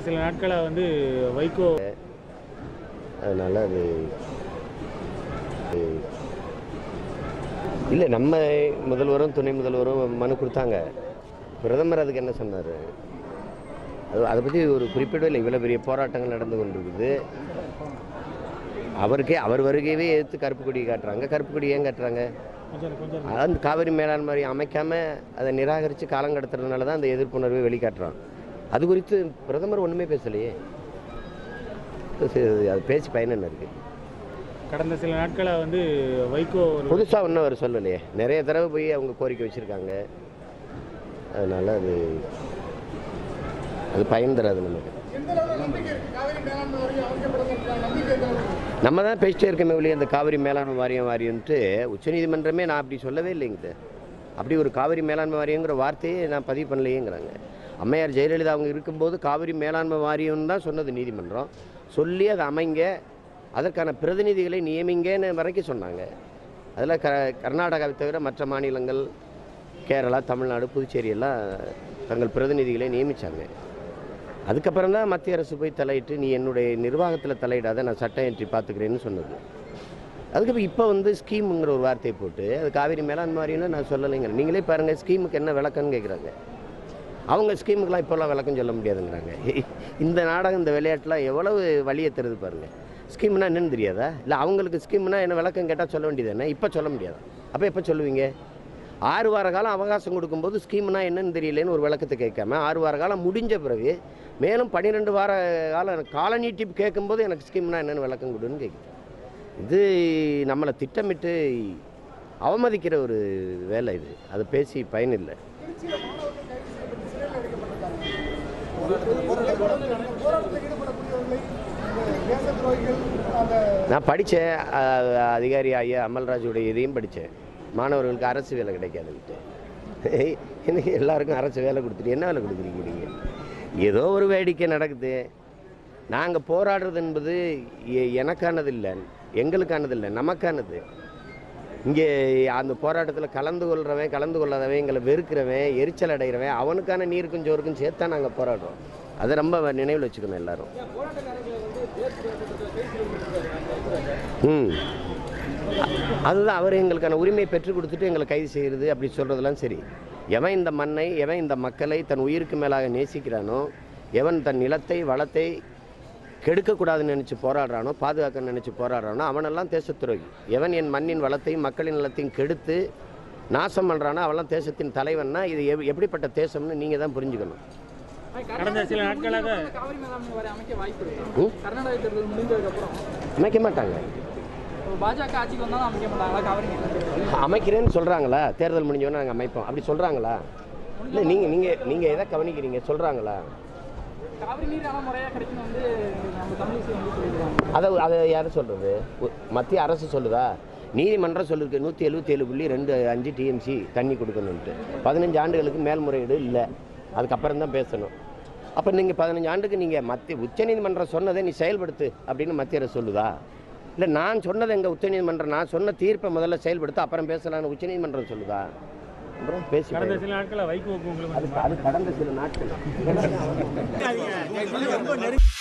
சில நாட்களாக வந்து வைகோ அதனால் அது இல்லை நம்ம முதல்வரும் துணை முதல்வரும் மனு கொடுத்தாங்க பிரதமர் அதுக்கு என்ன சொன்னார் அது அதை பற்றி ஒரு குறிப்பிடவே இல்லை இவ்வளோ பெரிய போராட்டங்கள் நடந்து கொண்டிருக்குது அவருக்கே அவர் வருகையவே எதிர்த்து கருப்பு கொடி காட்டுறாங்க கருப்பு கொடி ஏன் காட்டுறாங்க கொஞ்சம் கொஞ்சம் அந்த காவிரி மேலாண் மாதிரி அமைக்காமல் அதை நிராகரித்து காலம் கடத்துறதுனால தான் அந்த எதிர்ப்புணர்வை வெளிக்காட்டுறான் அது குறித்து பிரதமர் ஒன்றுமே பேசலையே அது- அது பேசி பயன் என்ன இருக்குது கடந்த சில நாட்களாக வந்து வைகோ ஒரு புதுசாக ஒன்றும் அவர் சொல்லலையே நிறைய தடவை போய் அவங்க கோரிக்கை வச்சுருக்காங்க அதனால் அது அது பயன் தராது நமக்கு நம்ம தான் பேசிட்டே இருக்கமே வெளியே இந்த காவிரி மேலாண்மை வாரியம் வாரியம்ட்டு உச்சநீதிமன்றமே நான் அப்படி சொல்லவே இல்லைங்க அப்படி ஒரு காவிரி மேலாண்மை வாரியங்கிற வார்த்தையே நான் பதிவு பண்ணலையேங்கிறாங்க அம்மையார் ஜெயலலிதா அவங்க இருக்கும்போது காவிரி மேலாண்மை வாரியம்னு தான் சொன்னது நீதிமன்றம் சொல்லி அதை அமைங்க அதற்கான பிரதிநிதிகளை நியமிங்கன்னு வரைக்கும் சொன்னாங்க அதில் க கர்நாடகாவை தவிர மற்ற மாநிலங்கள் கேரளா தமிழ்நாடு புதுச்சேரி எல்லாம் தங்கள் பிரதிநிதிகளை நியமித்தாங்க அதுக்கப்புறம் தான் மத்திய அரசு போய் தலையிட்டு நீ என்னுடைய நிர்வாகத்தில் தலையிடாத நான் சட்டம் ஏற்றி பார்த்துக்கிறேன்னு சொன்னது அதுக்கப்புறம் இப்போ வந்து ஸ்கீமுங்கிற ஒரு வார்த்தையை போட்டு அது காவிரி மேலாண்மை மாதிரின்னு நான் சொல்லலைங்கிறேன் நீங்களே பாருங்கள் ஸ்கீமுக்கு என்ன விளக்கம்னு கேட்குறாங்க அவங்க ஸ்கீமுக்கெலாம் இப்போல்லாம் விளக்கம் சொல்ல முடியாதுங்கிறாங்க இந்த நாடகம் இந்த விளையாட்டுலாம் எவ்வளவு வழியை தருது பாருங்கள் ஸ்கீம்னா என்னன்னு தெரியாதா இல்லை அவங்களுக்கு ஸ்கீம்னா என்ன விளக்கம் கேட்டால் சொல்ல வேண்டியது இப்போ சொல்ல முடியாதா அப்போ எப்போ சொல்லுவீங்க ஆறு வார காலம் அவகாசம் கொடுக்கும்போது ஸ்கீம்னா என்னன்னு தெரியலேன்னு ஒரு விளக்கத்தை கேட்காம ஆறு வார காலம் முடிஞ்ச பிறகு மேலும் பன்னிரெண்டு வார காலம் கால நீட்டிப்பு கேட்கும்போது எனக்கு ஸ்கீம்னா என்னென்னு விளக்கம் கொடுன்னு கேட்குது இது நம்மளை திட்டமிட்டு அவமதிக்கிற ஒரு வேலை இது அது பேசி பயனில்லை நான் படித்தேன் அதிகாரி ஐயா அமல்ராஜுடைய இதையும் படித்தேன் மாணவர்களுக்கு அரசு வேலை கிடைக்காதுன்ட்டு இன்னைக்கு எல்லாருக்கும் அரசு வேலை கொடுத்துட்டு என்ன வேலை கொடுக்குறீங்க நீங்கள் ஏதோ ஒரு வேடிக்கை நடக்குது நாங்கள் போராடுறது என்பது எ- எனக்கானது இல்லை எங்களுக்கானது இல்லை நமக்கானது இங்கே அந்த போராட்டத்தில் கலந்து கொள்றவன் கலந்து கொள்ளாதவன் எங்களை வெறுக்கிறவன் எரிச்சல் அடைகிறவன் அவனுக்கான நீருக்கும் ஜோருக்கும் சேர்த்து தான் நாங்கள் போராடுறோம் அதை ரொம்ப நினைவில் வச்சுக்கணும் எல்லாரும் ம் அதுதான் அவர் எங்களுக்கான உரிமையை பெற்றுக் கொடுத்துட்டு எங்களை கைது செய்கிறது அப்படி சொல்கிறதெல்லாம் சரி எவன் இந்த மண்ணை எவன் இந்த மக்களை தன் உயிருக்கு மேலாக நேசிக்கிறானோ எவன் தன் நிலத்தை வளத்தை கெடுக்கக்கூடாதுன்னு நினச்சி போராடுறானோ பாதுகாக்க நினச்சி போராடுறானோ அவனெல்லாம் தேசத்துரோகி எவன் என் மண்ணின் வளத்தையும் மக்களின் நிலத்தையும் கெடுத்து நாசம் பண்ணுறானோ அவெல்லாம் தேசத்தின் தலைவன்னா இது எப்- எப்படிப்பட்ட தேசம்னு நீங்கள் தான் புரிஞ்சுக்கணும் கடந்த சில நாட்களாக காவிரி மேலாண்மை வாரியம் அமைக்க வாய்ப்பு இருக்கு ம்? கர்நாடக தேர்தல் முடிஞ்சதுக்கு அப்புறம் அமைக்க மாட்டாங்க இப்போ பாஜக ஆட்சிக்கு வந்தாலும் அமைக்க மாட்டாங்களா காவிரி மேலாண்மை அமைக்கிறேன்னு சொல்கிறாங்களா தேர்தல் முடிஞ்சோன்னே நாங்கள் அமைப்போம் அப்படி சொல்கிறாங்களா இல்லை நீங்கள் நீங்கள் நீங்கள் எதை கவனிக்கிறீங்க சொல்கிறாங்களா காவிரி நீர் ஆனால் முறையாக கிடைக்கணும் வந்து நம்ம தமிழிசை வந்து சொல்லியிருக்காங்க அதை அதை யார் சொல்கிறது மத்திய அரசு சொல்லுதா நீதிமன்றம் சொல்லிருக்கு நூற்றி எழுபத்தி ஏழு புள்ளி ரெண்டு அஞ்சு டிஎம்சி தண்ணி கொடுக்கணுன்ட்டு பதினஞ்சு ஆண்டுகளுக்கு மேல்முறையீடு இல்லை அதுக்கப்புறம் தான் பேசணும் அப்போ நீங்கள் பதினஞ்சு ஆண்டுக்கு நீங்கள் மத்திய உச்சநீதிமன்றம் சொன்னதை நீ செயல்படுத்து அப்படின்னு மத்திய அரசு சொல்லுதா இல்லை நான் சொன்னதை எங்கள் உச்சநீதிமன்றம் நான் சொன்ன தீர்ப்பை முதல்ல செயல்படுத்த அப்புறம் பேசலாம்னு உச்சநீதிமன்றம் சொல்லுதா அப்புறம் பேசி கடந்த சில நாட்களாக வைகோவுக்கு உங்களுக்கு அது அது கடந்த சில நாட்கள்